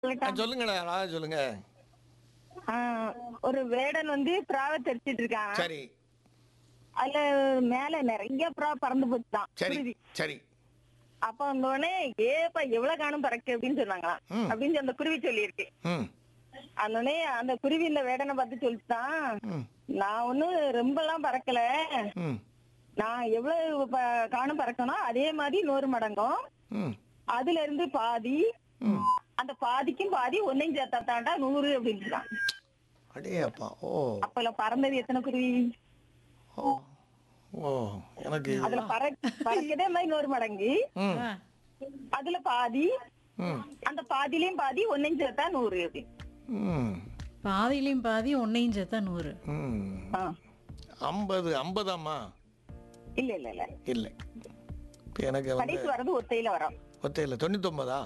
சொல்லட்டா? சொல்லுங்கடா அழகா சொல்லுங்க ஆ, ஒரு வேடன் வந்து புறாவை தெரிச்சிட்டு இருக்கான் சரி அதுல மேல நிறைய புறா பறந்து போச்சுதான் சரி குருவி. சரி அப்ப வந்தோடனே ஏப்பா எவ்வளவு காணும் பறக்கு அப்படின்னு சொன்னாங்களாம் ம். அப்படின்னு அந்த குருவி சொல்லியிருக்கு ம் அதனே அந்த குருவி இந்த வேடனை பார்த்து சொல்லிட்டான் ம் நான் ஒண்ணு ரொம்ப எல்லாம் பறக்கல ம் நான் எவ்வளவு ப- காணும் பறக்கணும் அதே மாதிரி நூறு மடங்கும் ம் அதுல இருந்து பாதி ம் அந்த பாதிக்கும் பாதி ஒன்னையும் சேர்த்தா தாண்டா நூறு அப்படின்ட்டுதான் அடே அப்பா ஓ அப்பல பறந்தது எத்தனை குருவி ஓ ஓ எனக்கு அதுல பற பறக்கதே மாதிரி நூறு மடங்கு ம் ஆ. அதுல பாதி ம் அந்த பாதியிலயும் பாதி ஒன்னையும் சேர்த்தா நூறு அப்படி ம் பாதியிலையும் பாதி ஒன்னையும் சேர்த்தா நூறு ம் ஆ. ஐம்பது ஐம்பதாம்மா இல்ல இல்ல இல்ல இல்லை இப்போ எனக்கு வந்து கடைசி வர்றது ஒத்தையில வரும் ஒத்தையில் தொண்ணூத்தொம்பதா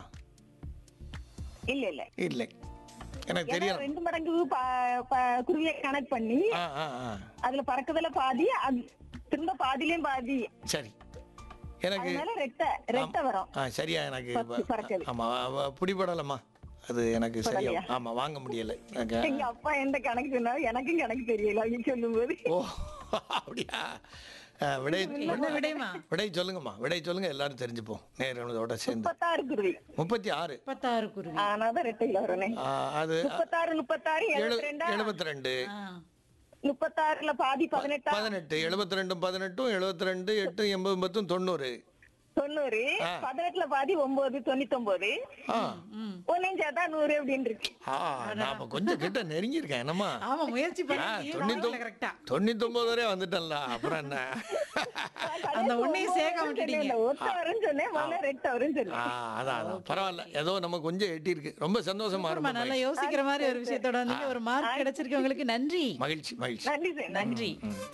இல்ல இல்ல இல்லை எனக்கு ஏன்னா தெரியும் ரெண்டு மடங்கு ப- ப- குருவியை கனெக்ட் பண்ணி ஆ ஆ ஆ அதுல பறக்கதுல பாதி அது திரும்ப பாதியிலயும் பாதி சரி எனக்கு அதனால ரெட்டை ரெட்டை வரும் ஆ சரியா எனக்கு பத்து பறக்குது. ஆமா அவ- பிடிபடலம்மா அது எனக்கு சரியா படலையா? ஆமா வாங்க முடியல எனக்கு எங்க அப்பா எந்த கணக்கு சொன்னாரு எனக்கும் கணக்கு தெரியல அப்படின்னு சொல்லும் போது ஓ அப்படியா ஆ, விடை என்ன விடைமா விடை சொல்லுங்கம்மா விடை சொல்லுங்க எல்லாரும் தெரிஞ்சுப்போம் நேரோட சேர்ந்து முப்பத்தாறு குருவி முப்பத்தி ஆறு முப்பத்தாறு குருவி ஆனாதான் ரெட்டையில வரனே ஆ, அது முப்பத்தாறு முப்பத்தாறு எழு எழுபத்தி ரெண்டா எழுபத்தி ரெண்டு ஆ. முப்பத்தாறுல பாதி பதினெட்டா பதினெட்டு எழுபத்தி ரெண்டும் பதினெட்டும் எழுபத்தி ரெண்டு எட்டு எண்பது பத்தும் தொண்ணூறு தொண்ணூறு ஆ. பதினெட்டுல பாதி ஒன்பது தொண்ணூத்தி ஒன்பது ஆ ம். ஒன்னையும் சேர்த்தா நூறு அப்படின்னு இருக்கு ஆ நான் அப்ப கொஞ்சம் கிட்ட நெருங்கியிருக்கேன் என்னம்மா ஆமா முயற்சி ஆ, பண்ணி தொண்ணூத்தொம்- கரெக்டா தொண்ணூத்தொன்பது வரை வந்துட்டேன்ல அப்புறம் என்ன அந்த ஒன்னையும் சேர்க்க விட்டுட்டீங்க ஒத்த வரும்னு சொன்னேன் முதல்ல ரெட்டை வரும்னு சொன்னேன் ஆ, அதான் அதான் பரவாயில்ல ஏதோ நம்ம கொஞ்சம் எட்டி இருக்கு ரொம்ப சந்தோஷமா ஆமா, இருக்கும் நல்லா யோசிக்கிற மாதிரி ஒரு விஷயத்தோட வந்து ஒரு மார்க் கிடைச்சிருக்கு உங்களுக்கு நன்றி மகிழ்ச்சி மகிழ்ச்சி நன்றி சார் நன்றி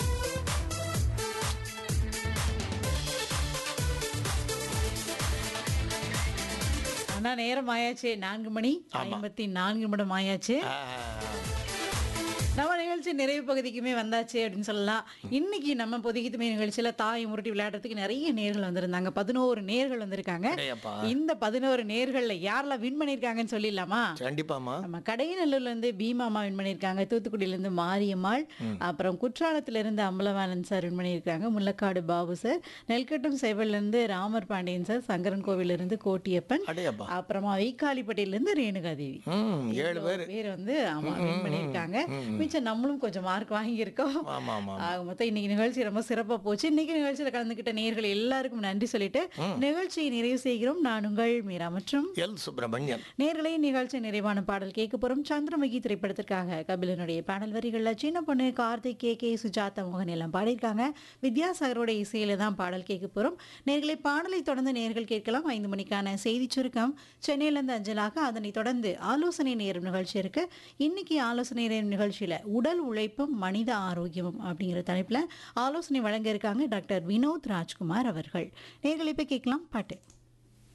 ஆனா நேரம் ஆயாச்சு நான்கு மணி ஐம்பத்தி நான்கு நிமிடம் ஆயாச்சு ஆ, நம்ம நிகழ்ச்சி நிறைவு பகுதிக்குமே வந்தாச்சு அப்படின்னு சொல்லலாம் இன்னைக்கு நம்ம பொதுகித்துமை நிகழ்ச்சியில தாய் முருட்டி விளையாடுறதுக்கு நிறைய நேர்கள் வந்திருந்தாங்க பதினோரு நேர்கள் வந்திருக்காங்க அடேயப்பா. இந்த பதினோரு நேர்கள்ல யாரெல்லாம் வின் பண்ணிருக்காங்கன்னு சொல்லிடலாமா கண்டிப்பாமா நம்ம கடையநல்லூர்ல இருந்து பீமாமா வின் பண்ணியிருக்காங்க தூத்துக்குடியில இருந்து மாரியம்மாள் அப்புறம் குற்றாலத்துல இருந்து அம்பலவாணன் சார் வின் பண்ணியிருக்காங்க முல்லக்காடு பாபு சார் நெல்கட்டும் சேவல்ல இருந்து ராமர் பாண்டியன் சார் சங்கரன் கோவில்ல இருந்து கோட்டியப்பன் அடையப்பா அப்புறமா வைக்காலிப்பட்டியில இருந்து ரேணுகாதேவி ம் ஏழு பேர் பேர் வந்து ஆமா வின் பண்ணியிருக்காங்க மிச்சம் நம்மளும் கொஞ்சம் மார்க் வாங்கியிருக்கோம் ஆமா ஆமா ஆக மொத்தம் இன்னைக்கு நிகழ்ச்சி ரொம்ப சிறப்பா போச்சு இன்னைக்கு நிகழ்ச்சியில கலந்துக்கிட்ட நேர்கள் எல்லாருக்கும் நன்றி சொல்லிட்டு நிகழ்ச்சியை நிறைவு செய்கிறோம் நான் உங்கள் மீரா மற்றும் எல் சுப்பிரமணியன் நேர்களை நிகழ்ச்சி நிறைவான பாடல் கேட்க போறோம் சந்திரமுகி திரைப்படத்திற்காக கபிலனுடைய பாடல் வரிகள்ல சின்ன பொண்ணு கார்த்திக் கே கே சுஜாதா மோகன் எல்லாம் பாடியிருக்காங்க வித்யாசாகரோட இசையில தான் பாடல் கேட்க போறோம் நேர்களை பாடலை தொடர்ந்து நேர்கள் கேட்கலாம் ஐந்து மணிக்கான செய்தி சுருக்கம் சென்னையிலிருந்து அஞ்சலாக அதனைத் தொடர்ந்து ஆலோசனை நேரம் நிகழ்ச்சி இருக்கு இன்னைக்கு ஆலோசனை நேரம் நிகழ்ச்சியில உடல் உழைப்பும் மனித ஆரோக்கியமும் அப்படிங்கிற தலைப்புல ஆலோசனை வழங்க இருக்காங்க டாக்டர் வினோத் ராஜ்குமார் அவர்கள் நேர்களை போய் கேட்கலாம் பாட்டு